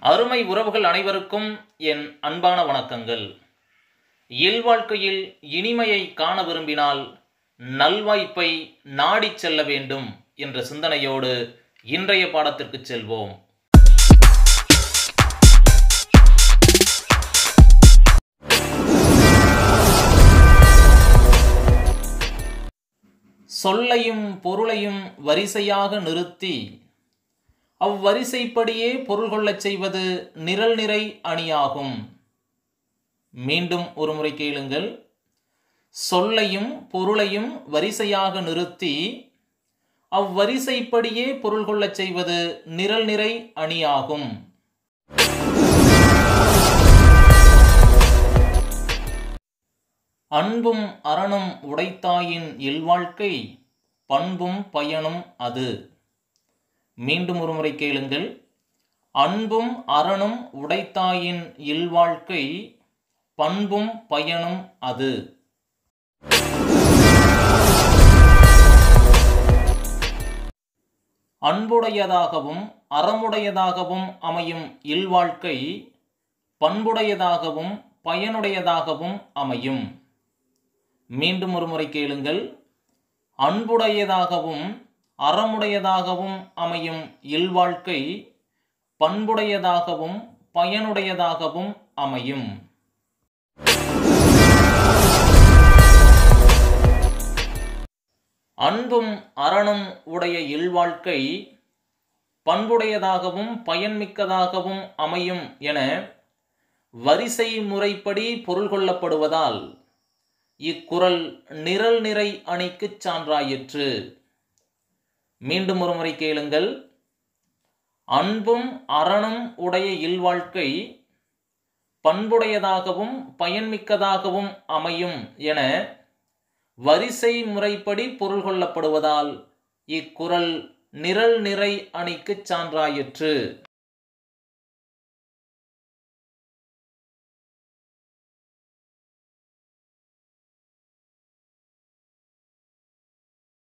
அருமை உறவுகள் அனைவருக்கும் என் அன்பான வணக்கங்கள் இல்வாழ்க்கையில் இனிமையை காண விரும்பினால் நல்வாய்ப்பை நாடிச் செல்ல வேண்டும் என்ற சிந்தனையோடு இன்றைய பாடத்திற்கு செல்வோம் சொல்லையும் பொருளையும் வரிசையாக நிறுத்தி அவ்வரிசைப்படியே பொருள் கொள்ளச் செய்வது நிரல் நிறை அணியாகும் மீண்டும் ஒருமுறை கேளுங்கள் சொல்லையும் பொருளையும் வரிசையாக நிறுத்தி அவ்வரிசைப்படியே பொருள் கொள்ளச் செய்வது நிரல் நிறை அணியாகும் அன்பும் அறனும் உடைத்தாயின் இல்வாழ்க்கை பண்பும் பயனும் அது மீண்டும் ஒருமுறை கேளுங்கள் அன்பும் அறனும் உடைத்தாயின் இல்வாழ்க்கை பண்பும் பயனும் அது அன்புடையதாகவும் அறமுடையதாகவும் அமையும் இல்வாழ்க்கை பண்புடையதாகவும் பயனுடையதாகவும் அமையும் மீண்டும் ஒருமுறை கேளுங்கள் அன்புடையதாகவும் அறமுடையதாகவும் அமையும் இல்வாழ்க்கை பண்புடையதாகவும் பயனுடையதாகவும் அமையும் அன்பும் அறனும் உடைய இல்வாழ்க்கை பண்புடையதாகவும் பயன்மிக்கதாகவும் அமையும் என வரிசை முறைப்படி பொருள் கொள்ளப்படுவதால் இக்குறள் நிரல் நிறை அணிக்குச் சான்றாயிற்று மீண்டும் ஒருமுறை கேளுங்கள் அன்பும் அறனும் உடைய இல்வாழ்க்கை பண்புடையதாகவும் பயன்மிக்கதாகவும் அமையும் என வரிசை முறைப்படி பொருள் கொள்ளப்படுவதால் இக்குறள் நிரல் நிறை அணிக்குச் சான்றாயிற்று